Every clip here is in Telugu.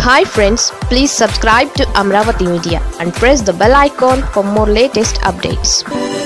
hi friends please subscribe to Amaravati media and press the bell icon for more latest updates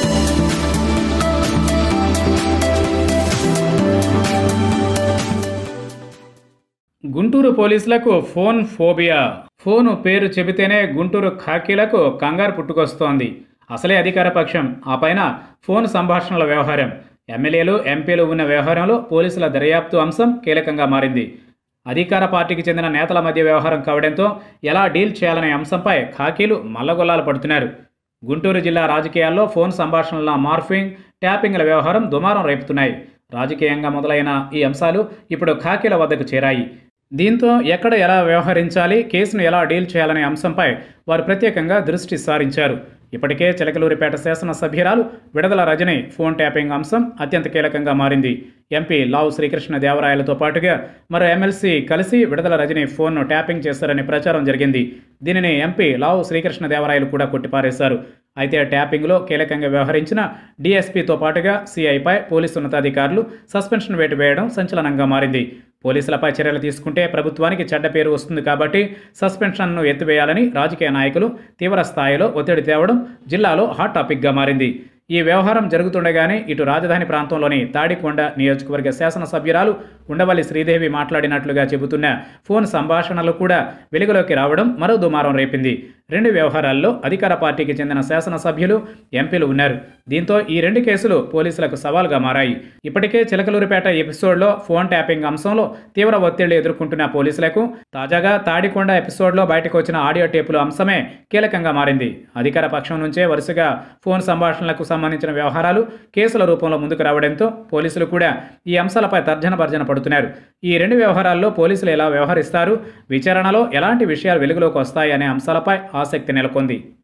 Guntur పోలీసులకు ఫోన్ ఫోబియా ఫోను పేరు చెబితేనే గుంటూరు ఖాకీలకు కంగారు పుట్టుకొస్తోంది అసలే అధికార పక్షం ఆ పైన ఫోన్ సంభాషణల వ్యవహారం ఎమ్మెల్యేలు ఎంపీలు ఉన్న వ్యవహారంలో పోలీసుల దర్యాప్తు అంశం కీలకంగా మారింది అధికార పార్టీకి చెందిన నేతల మధ్య వ్యవహారం కావడంతో ఎలా డీల్ చేయాలనే అంశంపై ఖాకీలు మల్లగొల్లాలు పడుతున్నారు గుంటూరు జిల్లా రాజకీయాల్లో ఫోన్ సంభాషణల మార్ఫింగ్ ట్యాపింగ్ల వ్యవహారం దుమారం రేపుతున్నాయి రాజకీయంగా మొదలైన ఈ అంశాలు ఇప్పుడు ఖాకీల వద్దకు చేరాయి దీంతో ఎక్కడ ఎలా వ్యవహరించాలి కేసును ఎలా డీల్ చేయాలనే అంశంపై వారు ప్రత్యేకంగా దృష్టి సారించారు ఇప్పటికే చిలకలూరిపేట శాసనసభ్యురాలు విడదల రజని ఫోన్ ట్యాపింగ్ అంశం అత్యంత కీలకంగా మారింది ఎంపీ లావు శ్రీకృష్ణ దేవరాయలతో పాటుగా మరో ఎమ్మెల్సీ కలిసి విడదల రజని ఫోన్ను ట్యాపింగ్ చేశారని ప్రచారం జరిగింది దీనిని ఎంపీ లావు శ్రీకృష్ణ దేవరాయలు కూడా కొట్టిపారేశారు అయితే ట్యాపింగ్లో కీలకంగా వ్యవహరించిన డీఎస్పీతో పాటుగా సీఐపై పోలీసు ఉన్నతాధికారులు సస్పెన్షన్ వేటు వేయడం సంచలనంగా మారింది పోలీసులపై చర్యలు తీసుకుంటే ప్రభుత్వానికి చెడ్డ పేరు వస్తుంది కాబట్టి సస్పెన్షన్ను ఎత్తివేయాలని రాజకీయ నాయకులు తీవ్ర స్థాయిలో ఒత్తిడి తేవడం జిల్లాలో హాట్ టాపిక్గా మారింది ఈ వ్యవహారం జరుగుతుండగానే ఇటు రాజధాని ప్రాంతంలోని తాడికొండ నియోజకవర్గ శాసనసభ్యురాలు ఉండవల్లి శ్రీదేవి మాట్లాడినట్లుగా చెబుతున్న ఫోన్ సంభాషణలు కూడా వెలుగులోకి రావడం మరో దుమారం రేపింది రెండు వ్యవహారాల్లో అధికార పార్టీకి చెందిన శాసనసభ్యులు ఎంపీలు ఉన్నారు దీంతో ఈ రెండు కేసులు పోలీసులకు సవాల్గా మారాయి ఇప్పటికే చిలకలూరిపేట ఎపిసోడ్లో ఫోన్ ట్యాపింగ్ అంశంలో తీవ్ర ఒత్తిళ్లు ఎదుర్కొంటున్న పోలీసులకు తాజాగా తాడికొండ ఎపిసోడ్లో బయటకు వచ్చిన ఆడియో టేపుల అంశమే కీలకంగా మారింది అధికార పక్షం నుంచే వరుసగా ఫోన్ సంభాషణలకు సంబంధించిన వ్యవహారాలు కేసుల రూపంలో ముందుకు రావడంతో పోలీసులు కూడా ఈ అంశాలపై తర్జన భర్జన పడుతున్నారు ఈ రెండు వ్యవహారాల్లో పోలీసులు ఎలా వ్యవహరిస్తారు విచారణలో ఎలాంటి విషయాలు వెలుగులోకి వస్తాయి అనే అంశాలపై ఆసక్తి నెలకొంది